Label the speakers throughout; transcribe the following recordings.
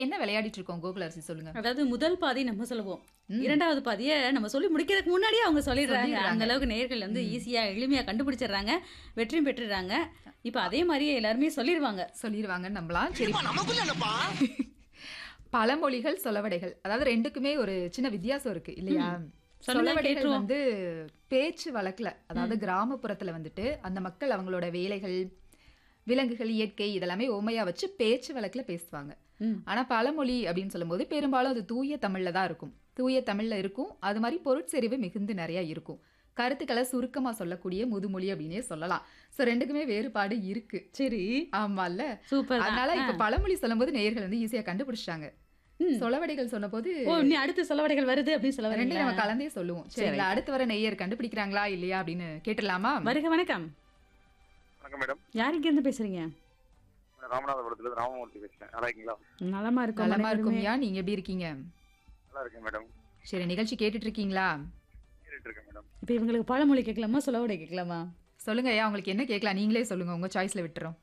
Speaker 1: என்ன விளையாடிட்டு இருக்கோம் கோகுல அரிசி சொல்லுங்க
Speaker 2: அதாவது முதல் பாதி நம்ம சொல்லுவோம்
Speaker 1: ம்.
Speaker 2: இரண்டாவது பாதியை நம்ம சொல்லி முடிக்கிறதுக்கு முன்னாடியே அவங்க சொல்லிடுறாங்க
Speaker 1: சொல்லிடுறாங்க.
Speaker 2: அந்த அளவுக்கு நேர்கள் வந்து ஈஸியா எளிமையா கண்டுபிடிச்சிடுறாங்க வெற்றியும் பெற்றுறாங்க இப்போ அதே மாதிரியே எல்லாருமே சொல்லிடுவாங்க
Speaker 1: சொல்லிடுவாங்கன்னு நம்பலாம் சரி
Speaker 3: நமக்குள்ள என்னப்பா
Speaker 1: பழமொழிகள் சொலவடைகள் அதாவது ரெண்டுக்குமே ஒரு சின்ன வித்தியாசம் இருக்கு இல்லையா
Speaker 2: சொல்லுங்க,
Speaker 1: சொலவடைகள்
Speaker 2: கேட்டுருவோம்.
Speaker 1: வந்து பேச்சு வழக்குல அதாவது கிராமப்புறத்துல வந்துட்டு அந்த மக்கள் அவங்களோட வேலைகள் விலங்குகள் இயற்கை இதெல்லாமே ஓமையா வச்சு பேச்சு வழக்குல பேசுவாங்க
Speaker 2: ம்.
Speaker 1: ஆனா பழமொழி அப்படின்னு சொல்லும்போது பெரும்பாலும் அது தூய தமிழ்ல தான் இருக்கும் தூய தமிழ்ல இருக்கும் அது மாதிரி பொருட்செறிவு மிகுந்து நிறைய இருக்கும் கருத்துக்களை சுருக்கமா சொல்லக்கூடிய முதுமொழி அப்படின்னே சொல்லலாம் சோ ரெண்டுக்குமே வேறுபாடு இருக்கு
Speaker 2: சரி
Speaker 1: ஆமால்ல
Speaker 2: சூப்பர்
Speaker 1: அதனால இப்ப பழமொழி சொல்லும்போது நேயர்கள் வந்து ஈஸியா கண்டுபிடிச்சிட்டாங்க
Speaker 2: ம்.
Speaker 1: சொலவடைகள் சொன்னபோது
Speaker 2: ஓ நீ அடுத்த செலவடைகள் வருது அப்படின்னு சொல்ல
Speaker 1: ரெண்டையும்
Speaker 2: வரீங்களா
Speaker 1: நம்ம கலந்தே சொல்லுவோம் சரிங்களா அடுத்து வர நெய்யர் கண்டுபிடிக்கிறாங்களா இல்லையா அப்படின்னு கேட்டுடலாமா
Speaker 2: வருக வணக்கம்
Speaker 4: வணக்கம் மேடம்
Speaker 2: யார் இங்க இருந்து பேசுறீங்க
Speaker 4: ராமநாதபுரத்துல இருந்து ராமமூர்த்தி பேசுறேன் நல்லா இருக்கீங்களா
Speaker 2: நலமா இருக்கும்
Speaker 1: நலமா
Speaker 2: அனைவருமே.
Speaker 1: இருக்கும்யா நீங்க எப்படி இருக்கீங்க
Speaker 4: நல்லா இருக்கேன் மேடம்
Speaker 1: சரி நிகழ்ச்சி கேட்டுட்டு இருக்கீங்களா
Speaker 4: கேட்டுட்டு இருக்கேன் மேடம்
Speaker 2: இப்போ இவங்களுக்கு பழமொழி கேட்கலாமா சொல்லவடை கேட்கலாமா
Speaker 1: சொல்லுங்க ஐயா உங்களுக்கு என்ன கேட்கலாம் நீங்களே சொல்லுங்க உங்க சாய்ஸ்ல விட்டுறோம்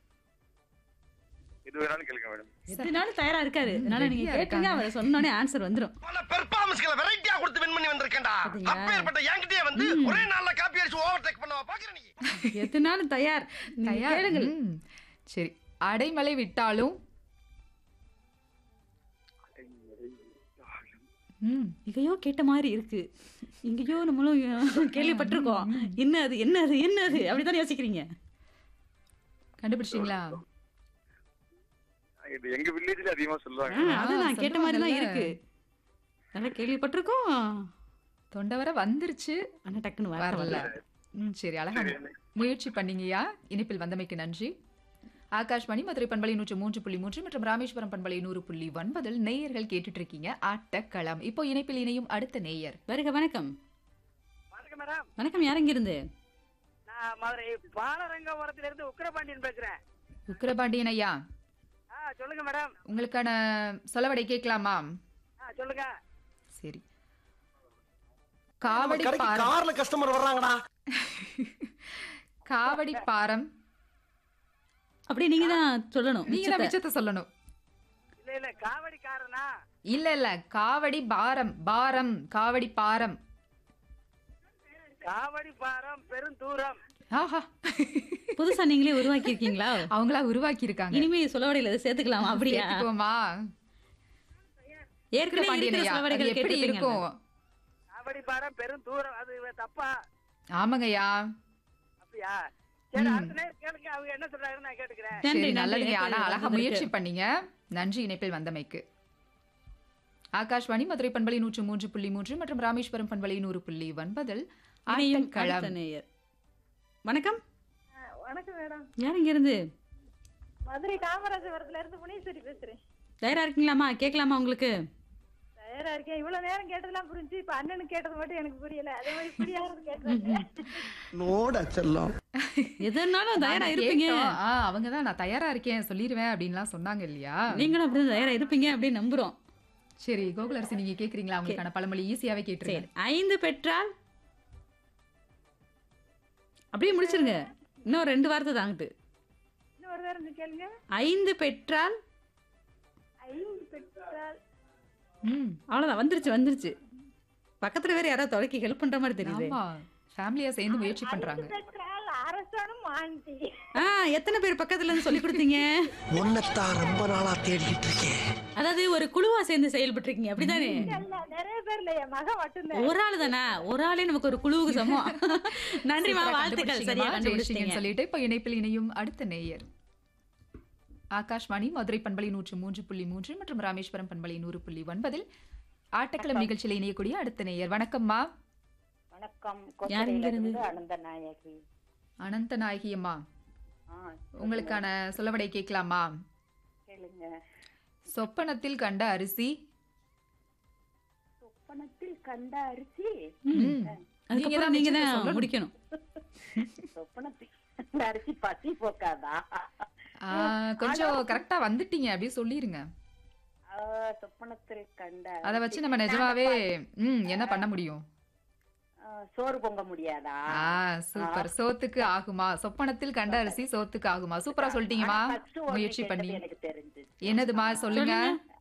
Speaker 4: எது வேணாலும் கேளுங்க மேடம்
Speaker 2: எதுனாலும் தயாரா இருக்காரு அதனால நீங்க
Speaker 1: ரெடியா
Speaker 2: கேட்டுங்க அவர் சொன்னோடனே ஆன்சர் வந்துரும்
Speaker 3: பல பெர்ஃபார்மன்ஸ்களை வெரைட்டியா கொடுத்து வின் பண்ணி வந்திருக்கேன்டா
Speaker 2: பாத்தீங்களா?
Speaker 3: அப்பேற்பட்ட என்கிட்டயே வந்து ஒரே நாள்ல காப்பி அடிச்சு ஓவர் டேக் பண்ணவா பாக்குற நீ
Speaker 2: எதுனாலும் தயார் நீங்க
Speaker 1: தயார்?
Speaker 2: கேளுங்கள்
Speaker 1: ம். சரி அடைமலை விட்டாலும் ம்
Speaker 2: எங்கேயோ கேட்ட மாதிரி இருக்கு எங்கேயோ நம்மளும் கேள்விப்பட்டிருக்கோம் என்ன அது என்ன அது என்ன அது அப்படிதான் யோசிக்கிறீங்க
Speaker 1: கண்டுபிடிச்சிங்களா
Speaker 4: இது எங்க வில்லேஜ்ல அதிகமா
Speaker 2: ஆ,
Speaker 4: சொல்லுவாங்க
Speaker 2: அது நான் கேட்ட மாதிரி தான்
Speaker 1: சொல்லுவாங்கல்ல.
Speaker 2: இருக்கு நல்லா கேள்விப்பட்டிருக்கோம்
Speaker 1: தொண்டை வர வந்துருச்சு
Speaker 2: ஆனா டக்குன்னு
Speaker 1: வரல
Speaker 2: வரல
Speaker 1: ம் சரி அழகா முயற்சி பண்ணீங்கயா இனிப்பில் வந்தமைக்கு நன்றி ஆகாஷ்வாணி மதுரை பண்பலை நூற்று மூன்று புள்ளி மூன்று மற்றும் ராமேஸ்வரம் பண்பலை நூறு புள்ளி ஒன்பதில் நேயர்கள் கேட்டுட்டு இருக்கீங்க ஆட்டக்களம் இப்போ இணைப்பில் இணையும் அடுத்த நேயர்
Speaker 2: வருக வணக்கம்
Speaker 5: வணக்கம் மேடம்
Speaker 2: வணக்கம் யார் இங்க இருந்து
Speaker 5: நான் மதுரை பாலரங்கபுரத்துல இருந்து உக்கிரபாண்டியன் பேசுறேன்
Speaker 1: உக்கிரபாண்டியன் ஐயா
Speaker 5: ஆ சொல்லுங்க மேடம்
Speaker 1: உங்களுக்கான சொலவடை கேட்கலாமா
Speaker 5: ஆ சொல்லுங்க
Speaker 1: சரி காவடி
Speaker 3: கடைக்கு
Speaker 1: பாரம்
Speaker 3: கார்ல கஸ்டமர் வர்றாங்கடா
Speaker 1: காவடி பாரம்
Speaker 2: அப்படி நீங்க தான் சொல்லணும்
Speaker 1: நீங்க தான்
Speaker 2: மிச்சத்தை.
Speaker 1: மிச்சத்தை சொல்லணும்
Speaker 5: இல்ல இல்ல காவடிக்காரனா
Speaker 1: இல்ல இல்ல காவடி பாரம் பாரம் காவடி பாரம்
Speaker 5: காவடி பாரம் பெருந்தூரம்
Speaker 1: ஆஹா
Speaker 2: புதுசா நீங்களே உருவாக்கி இருக்கீங்களா
Speaker 1: அவங்களா உருவாக்கி இருக்காங்க
Speaker 2: இனிமே சொல்லவடையில இதை சேர்த்துக்கலாமா அப்படியா
Speaker 1: சேர்த்துக்குவோமா
Speaker 2: ஏற்கனவே இருக்கிற
Speaker 1: உக்கிரபாண்டியன் ஐயா, அது
Speaker 2: சொல்லவடைகள்
Speaker 1: எப்படி
Speaker 2: கேட்டிருப்பீங்கல்ல.
Speaker 1: இருக்கும்
Speaker 5: காவடி பாரம் பெருந்தூரம் அது தப்பா
Speaker 1: ஆமாங்கய்யா
Speaker 5: அப்படியா சரி
Speaker 1: ம்.
Speaker 5: அடுத்த நேரம் கேளுங்க அவங்க என்ன சொல்றாங்கன்னு நான் கேட்டுக்கிறேன்
Speaker 2: நன்றி,
Speaker 1: சரி
Speaker 2: நன்றி.
Speaker 1: நல்லதுங்க
Speaker 2: இணைப்பில்
Speaker 1: ஆனா அழகா
Speaker 2: வந்ததற்கு.
Speaker 1: முயற்சி பண்ணீங்க நன்றி இணைப்பில் வந்தமைக்கு ஆகாஷ்வாணி மதுரை பண்பலை நூற்று மூன்று புள்ளி மூன்று மற்றும் ராமேஸ்வரம் பண்பலை நூறு புள்ளி ஒன்பதில்
Speaker 2: இணையும்
Speaker 1: ஆட்டக்களம்
Speaker 2: அடுத்த நேயர். வணக்கம்
Speaker 6: வணக்கம் மேடம்
Speaker 2: யார் இங்க இருந்து
Speaker 6: மதுரை காமராஜபுரத்துல இருந்து புனீஸ்வரி பேசுறேன்
Speaker 2: தயாரா இருக்கீங்களாமா கேட்கலாமா உங்களுக்கு
Speaker 6: தயாரா இருக்கேன் இவ்வளவு நேரம் கேட்டதெல்லாம் புரிஞ்சு இப்ப அண்ணனுக்கு கேட்டது மட்டும் எனக்கு புரியல அதே மாதிரி புரியாதது கேட்டேன்
Speaker 3: நோட செல்லம்
Speaker 2: எதுனாலும் தயாரா
Speaker 1: நாங்க
Speaker 2: இருப்பீங்க
Speaker 1: கேட்டோம். ஆ, அவங்கதான் நான் தயாரா இருக்கேன் சொல்லிடுவேன் அப்படின்லாம் சொன்னாங்க இல்லையா
Speaker 2: நீங்களும் அப்படி தயாரா இருப்பீங்க அப்படின்னு நம்புறோம்
Speaker 1: சரி கோகுலரசி நீங்க கேக்குறீங்களா அவங்களுக்கான பழமொழி ஈஸியாவே
Speaker 2: சரி
Speaker 1: கேட்டுருங்க
Speaker 2: ஐந்து பெற்றால் அப்படியே முடிச்சிருங்க இன்னும் ரெண்டு வார்த்தை தாங்கிட்டு
Speaker 6: இன்னும் ஒரு நேரம் கேளுங்க
Speaker 2: ஐந்து பெற்றால்
Speaker 6: ஐந்து பெற்றால்
Speaker 1: ம்
Speaker 2: அவ்வளவுதான் வந்துருச்சு வந்துருச்சு பக்கத்துல வேற யாராவது தொலைக்கி ஹெல்ப் பண்ற மாதிரி தெரியுது
Speaker 1: ஆமா ஃபேமிலியா சேர்ந்து முயற்சி பண்றாங்க
Speaker 6: பெற்றால் அரசனும் ஆண்டி
Speaker 2: ஆ எத்தனை பேர் பக்கத்துல இருந்து சொல்லி கொடுத்தீங்க
Speaker 3: உன்னைத்தான் ரொம்ப நாளா தேடிட்டு இருக்கேன்
Speaker 2: அதாவது ஒரு குழுவா சேர்ந்து செயல்பட்டு இருக்கீங்க அப்படிதானே
Speaker 6: இல்ல நிறைய பேர்ல என் மகன் மட்டும்தான்
Speaker 2: ஒரு ஆள் தானே ஒரு ஆளே நமக்கு ஒரு குழுவுக்கு சமம் நன்றிமா
Speaker 1: சூப்பரா
Speaker 2: வாழ்த்துக்கள் சரியா
Speaker 1: கண்டுபிடிச்சீங்கம்மா,
Speaker 2: கண்டுபிடிச்சிட்டீங்க
Speaker 1: ஜெயிச்சிங்கன்னு சொல்லிட்டு இப்ப இணைப்பில் இணையும் அடுத்த நேயர் ஆகாஷ்வாணி மதுரை பண்பலை நூற்று மூன்று புள்ளி மூன்று மற்றும் ராமேஸ்வரம் பண்பலை நூறு புள்ளி ஒன்பதில் ஆட்டக்களம் நிகழ்ச்சியில் இணையக்கூடிய அடுத்த நேயர் வணக்கம்
Speaker 7: வணக்கம்
Speaker 2: யார் இங்க இருந்து?
Speaker 7: கொச்சையிலிருந்து அனந்த நாயகி
Speaker 1: அனந்த நாயகி அம்மா
Speaker 7: ஆ
Speaker 1: உங்களுக்கான சொல்லவடை கேட்கலாமா
Speaker 7: கேளுங்க
Speaker 1: சொப்பனத்தில் கண்ட அரிசி
Speaker 7: சொப்பனத்தில் கண்ட அரிசி
Speaker 1: ம்.
Speaker 2: அதுக்கப்புறம் நீங்க
Speaker 1: மிச்சத்தை
Speaker 2: தான்
Speaker 1: சொல்லணும்.
Speaker 2: முடிக்கணும்
Speaker 7: சொப்பனத்தில் கண்ட அரிசி பசி போக்காதா
Speaker 1: ஆ, கொஞ்சம் கரெக்டா வந்துட்டீங்க அப்படியே சொல்லிருங்க
Speaker 7: ஆ, சொப்பனத்தில் கண்ட
Speaker 1: அதை வச்சு நம்ம நிஜமாவே ம் என்ன பண்ண முடியும்
Speaker 7: ஆ, ஆ, சோறு பொங்க முடியாதா
Speaker 1: ஆ சூப்பர் சோத்துக்கு ஆகுமா சொப்பனத்தில் கண்ட அரிசி சோத்துக்கு ஆகுமா சூப்பரா சொல்லிட்டீங்கம்மா
Speaker 7: ஆனா first ஒண்ணு
Speaker 1: முயற்சி
Speaker 7: கேட்டது
Speaker 1: பண்ணி
Speaker 7: எனக்கு தெரிஞ்சு
Speaker 1: என்னதுமா சொல்லுங்க